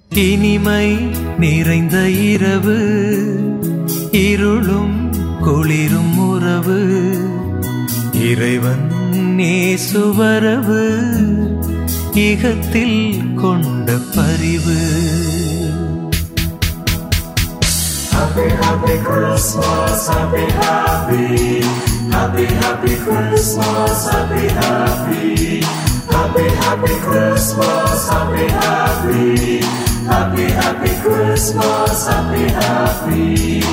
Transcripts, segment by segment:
இனிமை நிறைந்த இரவு இருளும் குளிரும் உறவு இறைவன் நேசுவரவு இகத்தில் கொண்ட பரிவு Happy, happy Christmas, happy, happy. Happy, happy Christmas, happy, happy. Happy, happy Christmas, happy, happy. Happy, happy Christmas, happy, happy.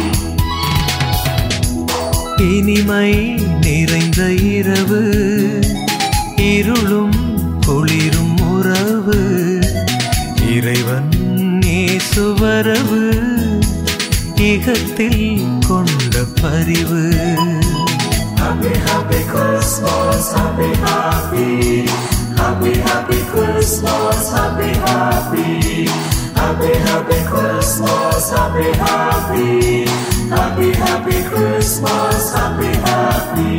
இனிமை நிறைந்த இரவு இருளும் குளிரும் உறவு இறைவன் நேசுவரவு இகத்தில் கொண்ட பரிவு Happy, happy Christmas, happy, happy. Happy, happy Christmas, happy, happy. Happy, happy Christmas, happy, happy. Happy, happy Christmas, happy, happy.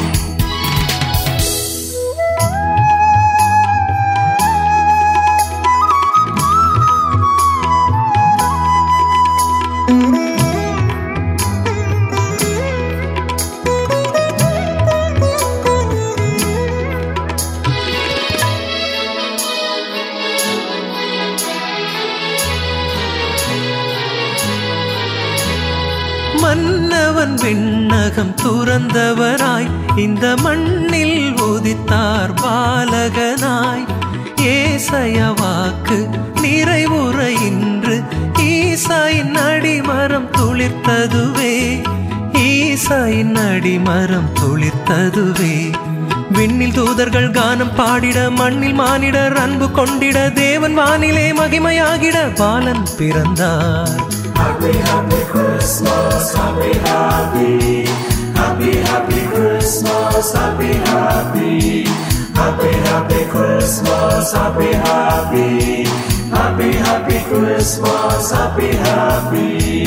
மன்னவன் விண்ணகம் துறந்தவராய் இந்த மண்ணில் உதித்தார் பாலகனாய் ஏசைய வாக்கு நிறைவுற இன்று ஈசாயின் அடிமரம் துளிர்த்ததுவே ஈசாயின் அடிமரம் துளிர்த்ததுவே விண்ணில் தூதர்கள் கானம் பாடிட மண்ணில் மானிடர் அன்பு கொண்டிட தேவன் வானிலே மகிமையாகிட பாலன் பிறந்தார் Happy, happy Christmas, happy, happy. Happy, happy Christmas, happy, happy. Happy, happy Christmas, happy, happy. Happy, happy Christmas, happy, happy.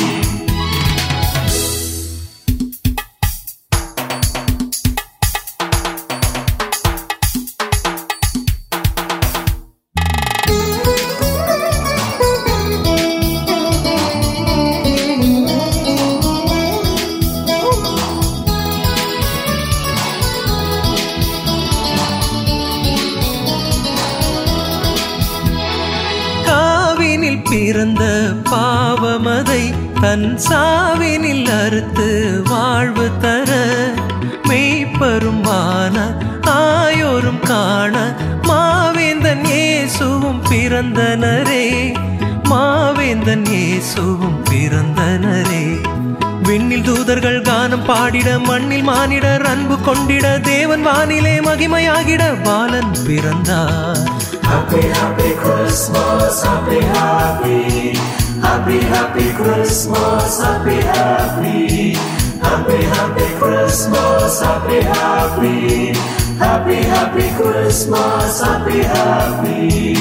காவினில் பிறந்த பாவமதை தன் சாவினில் அறுத்து வாழ்வு தர மெய்ப்பெருமான ஆயோரும் காண மாவேந்தன் இயேசுவும் பிறந்தனரே மாவேந்தன் இயேசுவும் பிறந்தனரே விண்ணில் தூதர்கள் கானம் பாடிட மண்ணில் மானிடர் அன்பு கொண்டிட தேவன் வானிலே மகிமையாகிட பாலன் பிறந்தார் Happy, happy Christmas, happy, happy. Happy, happy Christmas, happy, happy. Happy, happy Christmas, happy, happy. Happy, happy Christmas, happy, happy.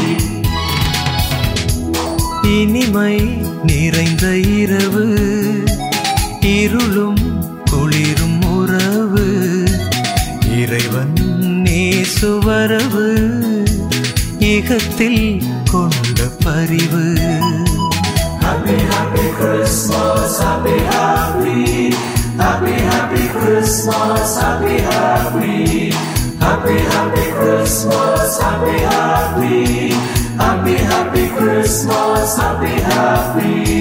இனிமை நிறைந்த இரவு இருளும் குளிரும் உறவு இறைவன் நேசுவரவு இகத்தில் கொண்ட பரிவு Happy, happy Christmas, happy, happy. Happy, happy Christmas, happy, happy. Happy, happy Christmas, happy, happy. Happy, happy Christmas, happy, happy.